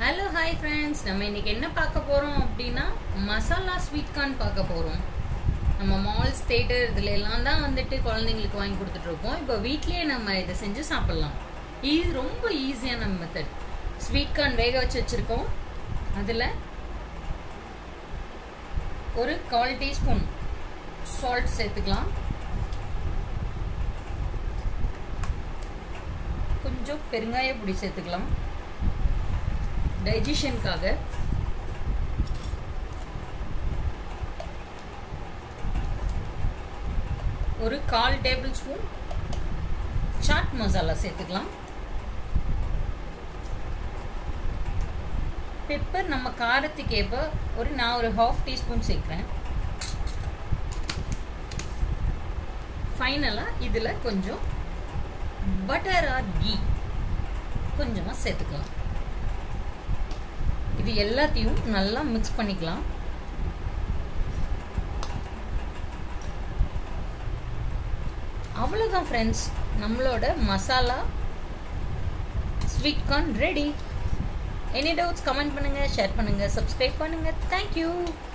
hello hi friends நம்ம இன்னைக்கு என்ன பார்க்க போகிறோம் அப்படின்னா மசாலா ஸ்வீட் கார்ன் பார்க்க போகிறோம் நம்ம மால்ஸ் தேட்டர் இதுல எல்லாம் தான் வந்துட்டு குழந்தைங்களுக்கு வாங்கி கொடுத்துட்டு இருக்கோம் இப்போ வீட்லயே நம்ம இதை செஞ்சு சாப்பிடலாம் இது ரொம்ப ஈஸியான மெத்தட் ஸ்வீட் கார்ன் வேக வச்சு வச்சிருக்கோம் அதில் ஒரு கால் டீஸ்பூன் சால்ட் சேர்த்துக்கலாம் கொஞ்சம் பெருங்காய பொடி சேர்த்துக்கலாம் டைஜஷனுக்காக ஒரு கால் டேபிள் ஸ்பூன் சாட் மசாலா சேர்த்துக்கலாம் பெப்பர் நம்ம காரத்துக்கு ஏற்ப ஒரு நான் ஒரு ஹாஃப் டீஸ்பூன் சேர்க்குறேன் ஃபைனலாக இதில் கொஞ்சம் பட்டர் ஆர் கீ கொஞ்சமாக சேர்த்துக்கலாம் இது எல்லாத்தையும் நல்லா மிக்ஸ் பண்ணிக்கலாம் அவ்வளோதான் ஃப்ரெண்ட்ஸ் நம்மளோட masala sweet corn ready any doubts comment பண்ணுங்கள் ஷேர் பண்ணுங்கள் சப்ஸ்கிரைப் பண்ணுங்கள் தேங்க்யூ